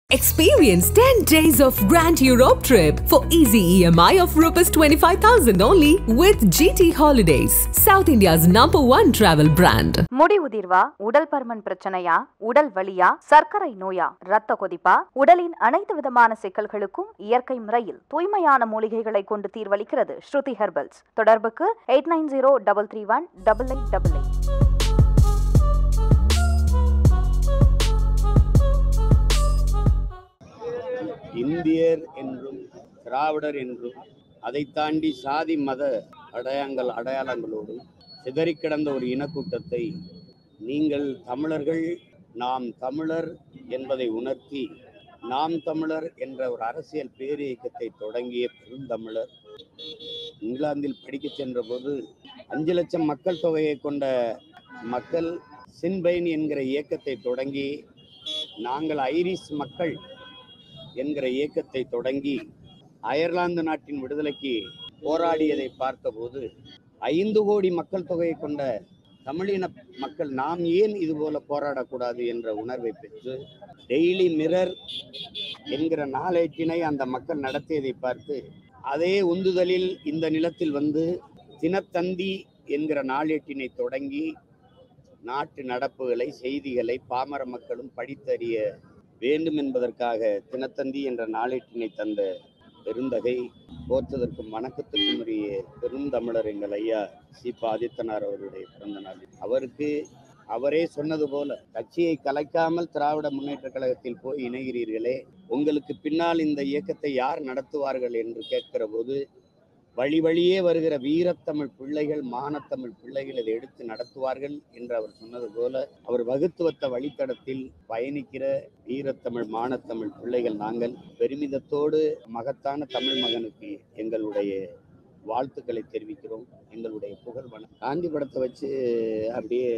Experience 10 days of Grand Europe trip for easy EMI of Rs 25,000 only with GT Holidays, South India's number one travel brand. முடி உதிர்வா உடல் பருமன் பிரச்சனையா உடல் வலியா சர்க்கரை நோயா இரத்த கொதிப்பா உடலின் அனைத்து விதமான சிக்கல்களுக்கும் இயற்கை முறையில் தூய்மையான மூலிகைகளை கொண்டு தீர்வளிக்கிறது ஸ்ருதி ஹெர்பல்ஸ் தொடர்புக்கு eight nine zero double three one double eight double eight இந்தியர் என்றும் திராவிடர் என்றும் அதை தாண்டி சாதி மத அடையாளங்கள் அடையாளங்களோடும் சிதறிக் கிடந்த ஒரு இனக்கூட்டத்தை நீங்கள் தமிழர்கள் நாம் தமிழர் என்பதை உணர்த்தி நாம் தமிழர் என்ற ஒரு அரசியல் பேரியக்கத்தை தொடங்கிய பெருந்தமிழர் இங்கிலாந்தில் படிக்கச் சென்றபோது அஞ்சு லட்சம் மக்கள் தொகையை கொண்ட மக்கள் சின்பைன் என்கிற இயக்கத்தை தொடங்கி நாங்கள் ஐரிஷ் மக்கள் என்கிற இயக்கத்தை தொடங்கி அயர்லாந்து நாட்டின் விடுதலைக்கு போராடியதை பார்த்தபோது ஐந்து கோடி மக்கள் தொகையை கொண்ட தமிழின மக்கள் நாம் ஏன் இது போல போராடக்கூடாது என்ற உணர்வை பெற்று டெய்லி மிரர் என்கிற நாளேட்டினை அந்த மக்கள் நடத்தியதை பார்த்து அதே உந்துதலில் இந்த நிலத்தில் வந்து தினத்தந்தி என்கிற நாளேட்டினை தொடங்கி நாட்டு நடப்புகளை செய்திகளை பாமர மக்களும் படித்தறிய வேண்டும் என்பதற்காக தினத்தந்தி என்ற நாளேட்டினை தந்த பெருந்தகை போற்றுதற்கும் வணக்கத்துக்கும் உரிய பெருந்தமிழர் எங்கள் ஐயா சி ப ஆதித்தனார் அவருடைய பிறந்த நாள் அவருக்கு அவரே சொன்னது போல கட்சியை கலைக்காமல் திராவிட முன்னேற்ற கழகத்தில் போய் இணைகிறீர்களே உங்களுக்கு பின்னால் இந்த இயக்கத்தை யார் நடத்துவார்கள் என்று கேட்கிற போது வழி வழியே வருகிற வீரத்தமிழ் பிள்ளைகள் மானத்தமிழ் பிள்ளைகள் இதை எடுத்து நடத்துவார்கள் என்று அவர் சொன்னது போல அவர் வகுத்து வந்த வழித்தடத்தில் பயணிக்கிற வீரத்தமிழ் மானத்தமிழ் பிள்ளைகள் நாங்கள் பெருமிதத்தோடு மகத்தான தமிழ் மகனுக்கு எங்களுடைய வாழ்த்துக்களை தெரிவிக்கிறோம் எங்களுடைய புகழ் வணக்கம் காந்தி படத்தை வச்சு அப்படியே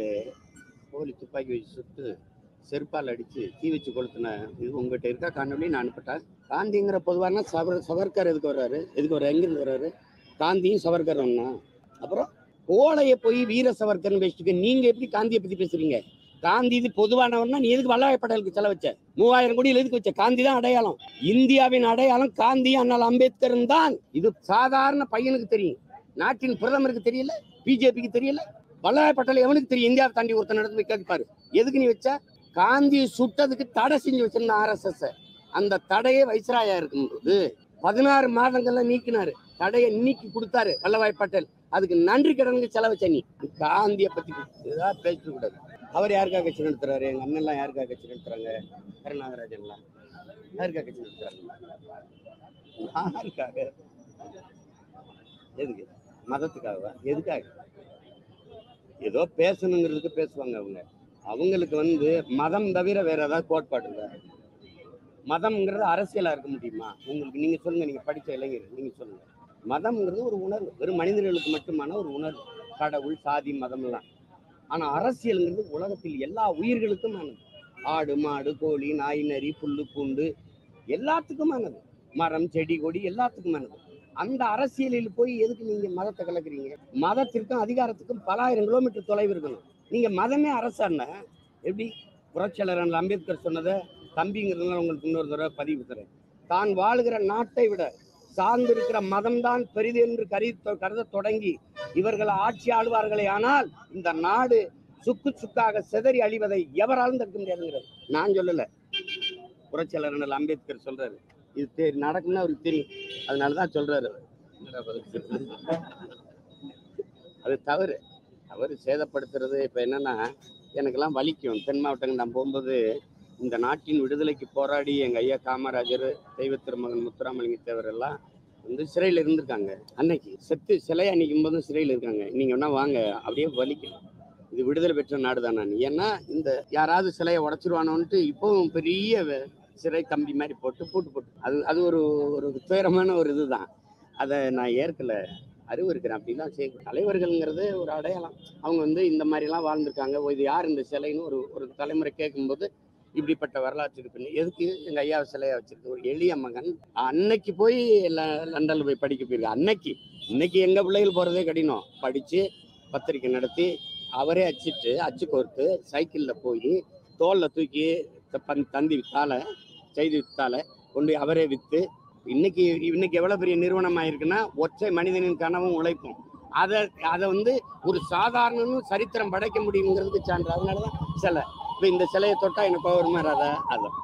கோழி துப்பாக்கி வச்சு சுட்டு செருப்பால் அடித்து தீ வச்சு கொளுத்தின இது உங்ககிட்ட இருக்கா காணொலி நான் அனுப்பிட்டேன் காந்திங்கிற பொதுவான சவர் சவர்கர் எதுக்கு வர்றாரு எதுக்கு வர்றாரு எங்கிருந்து வர்றாரு காந்தியும் சவர்கர் ஒண்ணா அப்புறம் கோழையை போய் வீர சவர்கர்னு பேசிட்டு நீங்க எப்படி காந்தியை பத்தி பேசுறீங்க காந்தி இது பொதுவானவர்னா நீ எதுக்கு வல்லபாய் பட்டேலுக்கு செலவு வச்ச மூவாயிரம் கோடியில் எதுக்கு வச்ச காந்தி தான் அடையாளம் இந்தியாவின் அடையாளம் காந்தி அண்ணல் அம்பேத்கரும் தான் இது சாதாரண பையனுக்கு தெரியும் நாட்டின் பிரதமருக்கு தெரியல பிஜேபிக்கு தெரியல வல்லபாய் பட்டேல் எவனுக்கு தெரியும் இந்தியாவை தாண்டி ஒருத்தர் நடந்து போய் கேட்பாரு எதுக்கு நீ வச்ச காந்தி சுட்டதுக்கு தடை செஞ்சு வச்சிருந்த ஆர்எஸ்எஸ் அந்த தடையே வைஸ்ராயா இருக்கும்போது பதினாறு மாதங்கள்ல நீக்கினாரு தடையை நீக்கி கொடுத்தாரு வல்லபாய் பட்டேல் அதுக்கு நன்றி கடனுக்கு செலவச்ச நீ காந்தியை பத்தி ஏதாவது பேசிட்டு கூடாது அவர் யாருக்காக கட்சி நடத்துறாரு எங்க அண்ணன் எல்லாம் யாருக்காக கட்சி நடத்துறாங்க கருணாகராஜன் எல்லாம் யாருக்காக கட்சி நடத்துறாங்க யாருக்காக எதுக்கு மதத்துக்காகவா எதுக்காக ஏதோ பேசணுங்கிறதுக்கு பேசுவாங்க அவங்க அவங்களுக்கு வந்து மதம் தவிர வேற ஏதாவது கோட்பாடு இல்லை மதம்ங்கிறது அரசியலா இருக்க முடியுமா உங்களுக்கு நீங்க சொல்லுங்க நீங்க படிச்ச இளைஞர் நீங்க சொல்லுங்க மதம்ங்கிறது ஒரு உணர்வு வெறும் மனிதர்களுக்கு மட்டுமான ஒரு உணர்வு கடவுள் சாதி மதம் எல்லாம் ஆனா அரசியல்ங்கிறது உலகத்தில் எல்லா உயிர்களுக்கும் ஆனது ஆடு மாடு கோழி நாய் நரி புல்லு பூண்டு எல்லாத்துக்குமானது மரம் செடி கொடி எல்லாத்துக்குமானது அந்த அரசியலில் போய் எதுக்கு நீங்க மதத்தை கலக்குறீங்க மதத்திற்கும் அதிகாரத்துக்கும் பல ஆயிரம் கிலோமீட்டர் தொலைவு இருக்கணும் நீங்க மதமே அரசாண்ண எப்படி புரட்சியாளர் அம்பேத்கர் சொன்னதை தம்பிங்கிறதுனால உங்களுக்கு இன்னொரு தடவை பதிவு தரேன் தான் வாழுகிற நாட்டை விட சார்ந்திருக்கிற மதம்தான் பெரிது என்று கரு கருத தொடங்கி இவர்கள் ஆட்சி ஆளுவார்களே ஆனால் இந்த நாடு சுக்கு சுக்காக சிதறி அழிவதை எவராலும் தடுக்க முடியாதுங்கிறது நான் சொல்லல புரட்சியாளர் அண்ணல் அம்பேத்கர் சொல்றாரு இது தெ- நடக்கும்னு அவருக்கு தெரியும் அதனாலதான் சொல்றாரு அவர். என்னடா பதில் சொல்றது? அது தவறு அவர் சேதப்படுத்துறது இப்ப என்னன்னா எனக்கெல்லாம் வலிக்கும் தென் மாவட்டங்கள் நான் போகும்போது இந்த நாட்டின் விடுதலைக்கு போராடி எங்க ஐயா காமராஜர் தெய்வ திருமகன் முத்துராமலிங்க தேவர் எல்லாம் வந்து சிறையில் இருந்திருக்காங்க அன்னைக்கு செத்து சிலையை அன்னைக்கும் போதும் சிறையில் இருக்காங்க நீங்க வேணா வாங்க அப்படியே வலிக்கும் இது விடுதலை பெற்ற நாடு தான் நான் ஏன்னா இந்த யாராவது சிலையை உடச்சிருவானோன்ட்டு இப்பவும் பெரிய வே- சிறை கம்பி மாதிரி போட்டு பூட்டு போட்டு அது அது ஒரு ஒரு துயரமான ஒரு இதுதான் அதை நான் ஏற்கல அறிவு இருக்கிறேன் அப்படிலாம் செய்ய தலைவர்கள்ங்கிறது ஒரு அடையாளம் அவங்க வந்து இந்த மாதிரிலாம் வாழ்ந்திருக்காங்க ஓ, இது யார் இந்த சிலைன்னு ஒரு ஒரு தலைமுறை கேட்கும்போது இப்படிப்பட்ட வரலாற்றுக்கு பின்னி எதுக்கு எங்க ஐயா சிலையை வச்சிருக்கு ஒரு எளிய மகன் அன்னைக்கு போய் ல- லண்டன்ல போய் படிக்க போயிருக்க அன்னைக்கு இன்னைக்கு எங்க பிள்ளைகள் போறதே கடினம் படிச்சு பத்திரிக்கை நடத்தி அவரே அச்சிட்டு அச்சு கோர்த்து சைக்கிள்ல போய் தோல்ல தூக்கி த- பந்- தந்தி காலை செய்தி வித்தால கொண்டு போய் அவரே வித்து இன்னைக்கு இன்னைக்கு எவ்வளவு பெரிய நிறுவனம் ஆயிருக்குன்னா ஒற்றை மனிதனின் கனவும் உழைப்பும் அதை அதை வந்து ஒரு சாதாரணனும் சரித்திரம் படைக்க முடியுங்கிறதுக்கு சான்று அதனாலதான் சிலை இப்ப இந்த சிலையை தொட்டா எனக்கு கோவம் வராதா அதான்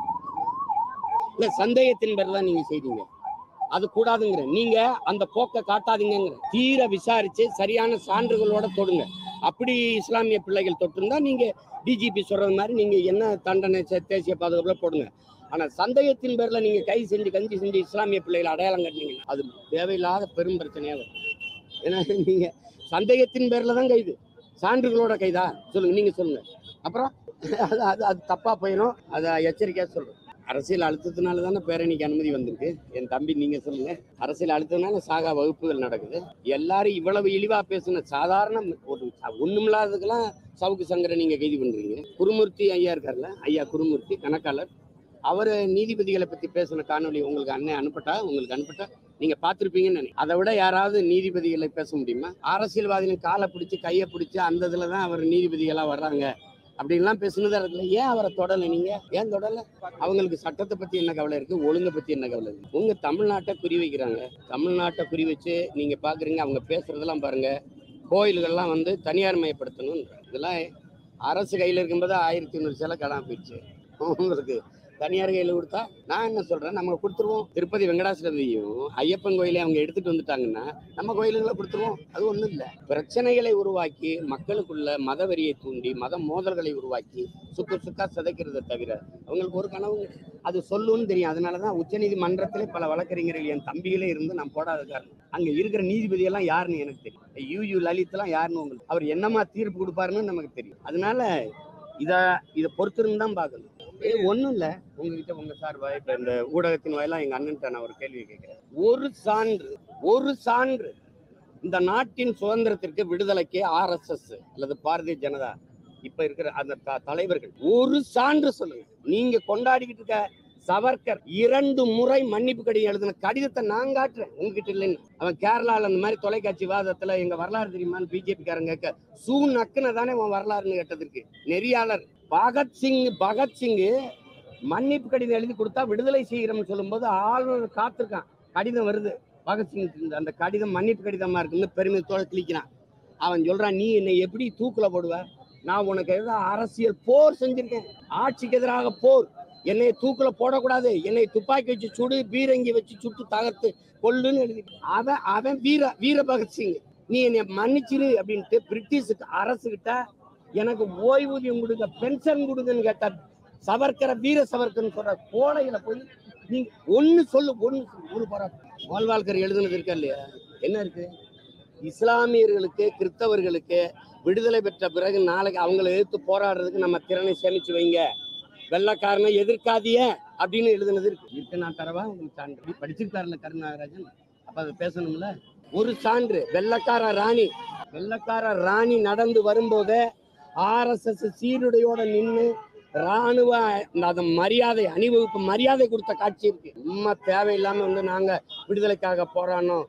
இல்ல சந்தேகத்தின் பேர்ல தான் நீங்க செய்றீங்க அது கூடாதுங்கிற நீங்க அந்த போக்கை காட்டாதீங்கங்கிற தீர விசாரிச்சு சரியான சான்றுகளோட தொடுங்க அப்படி இஸ்லாமிய பிள்ளைகள் தொட்டிருந்தா நீங்க டிஜிபி சொல்றது மாதிரி நீங்க என்ன தண்டனை சே- தேசிய பாதுகாப்புல போடுங்க ஆனா சந்தேகத்தின் பேர்ல நீங்க கை செஞ்சு கஞ்சி செஞ்சு இஸ்லாமிய பிள்ளைகளை அடையாளம் கட்டினீங்க அது தேவையில்லாத பெரும் பிரச்சனையா வரும் ஏன்னா நீங்க சந்தேகத்தின் பேர்ல தான் கைது சான்றுகளோட கைதா சொல்லுங்க நீங்க சொல்லுங்க அப்புறம் அது அது அது தப்பா போயிடும் அதை எச்சரிக்கையா சொல்றேன் அரசியல் அழுத்தத்தினால தானே பேரணிக்கு அனுமதி வந்திருக்கு என் தம்பி நீங்க சொல்லுங்க அரசியல் அழுத்தத்தினால சாகா வகுப்புகள் நடக்குது எல்லாரும் இவ்வளவு இழிவா பேசுன சாதாரண ஒரு ஒண்ணுமில்லாததுக்கெல்லாம் சவுக்கு சங்கரை நீங்க கைது பண்றீங்க குருமூர்த்தி ஐயா இருக்கார்ல ஐயா குருமூர்த்தி கணக்காளர் அவர் நீதிபதிகளை பத்தி பேசின காணொளி உங்களுக்கு அண்ணன் அனுப்பட்டா உங்களுக்கு அனுப்பட்டா நீங்க பார்த்திருப்பீங்கன்னு நினைக்கிறேன் அதை விட யாராவது நீதிபதிகளை பேச முடியுமா அரசியல்வாதிகள் காலை பிடிச்சி கையை பிடிச்சி அந்த இதுல தான் அவர் நீதிபதிகளா வர்றாங்க அப்படின்லாம் பேசுனதா இருக்குல்ல ஏன் அவரை தொடலை நீங்க ஏன் தொடல அவங்களுக்கு சட்டத்தை பத்தி என்ன கவலை இருக்கு ஒழுங்கை பத்தி என்ன கவலை இருக்கு உங்க தமிழ்நாட்டை குறி வைக்கிறாங்க தமிழ்நாட்டை குறி வச்சு நீங்க பாக்குறீங்க அவங்க பேசுறதெல்லாம் பாருங்க கோயில்கள்லாம் வந்து தனியார் மயப்படுத்தணும் இதெல்லாம் அரசு கையில் இருக்கும்போது ஆயிரத்தி ஐநூறு சிலை காணாம போயிடுச்சு உங்களுக்கு தனியார் கையில் கொடுத்தா நான் என்ன சொல்றேன் நம்ம கொடுத்துருவோம் திருப்பதி வெங்கடாசலபதியும் ஐயப்பன் கோயிலை அவங்க எடுத்துட்டு வந்துட்டாங்கன்னா நம்ம கோயிலுங்களை கொடுத்துருவோம் அது ஒண்ணும் இல்லை பிரச்சனைகளை உருவாக்கி மக்களுக்குள்ள மதவெறியை தூண்டி மத மோதல்களை உருவாக்கி சுக்கு சுக்கா சிதைக்கிறத தவிர அவங்களுக்கு ஒரு கனவு கிடையாது. அது சொல்லுன்னு தெரியும் அதனாலதான் உச்சநீதிமன்றத்திலே பல வழக்கறிஞர்கள் என் தம்பிகளே இருந்து நான் போடாத காரணம் அங்க இருக்கிற நீதிபதி எல்லாம் யாருன்னு எனக்கு தெரியும் யூ யூ லலித் எல்லாம் யாருன்னு உங்களுக்கு அவர் என்னமா தீர்ப்பு கொடுப்பாருன்னு நமக்கு தெரியும் அதனால இத இதை பொறுத்திருந்து தான் பார்க்கணும் ஏ ஒண்ணும் இல்ல உங்ககிட்ட உங்க சார்பா இப்ப இந்த ஊடகத்தின் வாயிலா எங்க அண்ணன்ட்ட நான் ஒரு கேள்வி கேட்கிறேன் ஒரு சான்று ஒரு சான்று இந்த நாட்டின் சுதந்திரத்திற்கு விடுதலைக்கு ஆர்எஸ்எஸ் அல்லது பாரதிய ஜனதா இப்ப இருக்கிற அந்த த- தலைவர்கள் ஒரு சான்று சொல்லுங்க நீங்க கொண்டாடிக்கிட்டு இருக்க சவர்கர் இரண்டு முறை மன்னிப்பு கடிதம் எழுதின கடிதத்தை நான் காட்டுறேன் உங்ககிட்ட இல்லைன்னு அவன் கேரளால அந்த மாதிரி தொலைக்காட்சி வாதத்துல எங்க வரலாறு தெரியுமான்னு பிஜேபி காரங்க கேட்க சூ நக்குன தானே உன் வரலாறுன்னு கேட்டதற்கு நெறியாளர் பகத்சிங் பகத்சிங் மன்னிப்பு கடிதம் எழுதி கொடுத்தா விடுதலை செய்கிறோம்னு சொல்லும்போது ஆளுநர் காத்திருக்கான் கடிதம் வருது பகத்சிங் அந்த கடிதம் மன்னிப்பு கடிதமா இருக்குன்னு பெருமைத்தோட கிளிக்கிறான் அவன் சொல்றான் நீ என்னை எப்படி தூக்குல போடுவ நான் உனக்கு எதிராக அரசியல் போர் செஞ்சிருக்கேன் ஆட்சிக்கு எதிராக போர் என்னை தூக்குல போடக்கூடாது என்னை துப்பாக்கி வச்சு சுடு பீரங்கி வச்சு சுட்டு தகர்த்து கொல்லுன்னு எழுதி அவன் அவன் வீர வீர பகத்சிங் நீ என்னை மன்னிச்சிரு அப்படின்ட்டு பிரிட்டிஷ் அரசு கிட்ட எனக்கு ஓய்வூதியம் கொடுங்க பென்ஷன் கொடுங்கன்னு கேட்ட சவர்க்கர வீர சவர்க்கர்னு சொல்ற கோடையில போய் நீ ஒண்ணு சொல்லு ஒண்ணு சொல்லு, ஒரு போராட்டம் கோல்வால்கர் எழுதுனது இருக்கா இல்லையா என்ன இருக்கு இஸ்லாமியர்களுக்கு கிறிஸ்தவர்களுக்கு விடுதலை பெற்ற பிறகு நாளைக்கு அவங்களை எதிர்த்து போராடுறதுக்கு நம்ம திறனை சேமிச்சு வைங்க வெள்ளக்காரனை எதிர்க்காதிய அப்படின்னு எழுதுனது இருக்கு இருக்கு நான் தரவா உங்களுக்கு சான்று படிச்சிருக்காருல்ல கருணாகராஜன் அப்ப அதை பேசணும்ல ஒரு சான்று வெள்ளக்கார ராணி வெள்ளக்கார ராணி நடந்து வரும்போதே ஆர்எஸ்எஸ் சீருடையோட நின்று ராணுவ அந்த மரியாதை அணிவகுப்பு மரியாதை கொடுத்த காட்சி இருக்கு நம்ம தேவையில்லாம வந்து நாங்க விடுதலைக்காக போராடணும்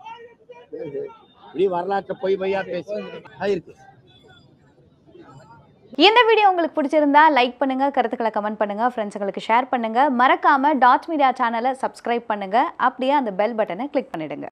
இப்படி வரலாற்றை பொய் பொய்யா பேசி அது இருக்கு இந்த வீடியோ உங்களுக்கு பிடிச்சிருந்தா லைக் பண்ணுங்க கருத்துக்களை கமெண்ட் பண்ணுங்க ஃப்ரெண்ட்ஸுங்களுக்கு ஷேர் பண்ணுங்க மறக்காம டாட் மீடியா சேனலை சப்ஸ்கிரைப் பண்ணுங்க அப்படியே அந்த பெல் பட்டனை கிளிக் பண்ணிடுங்க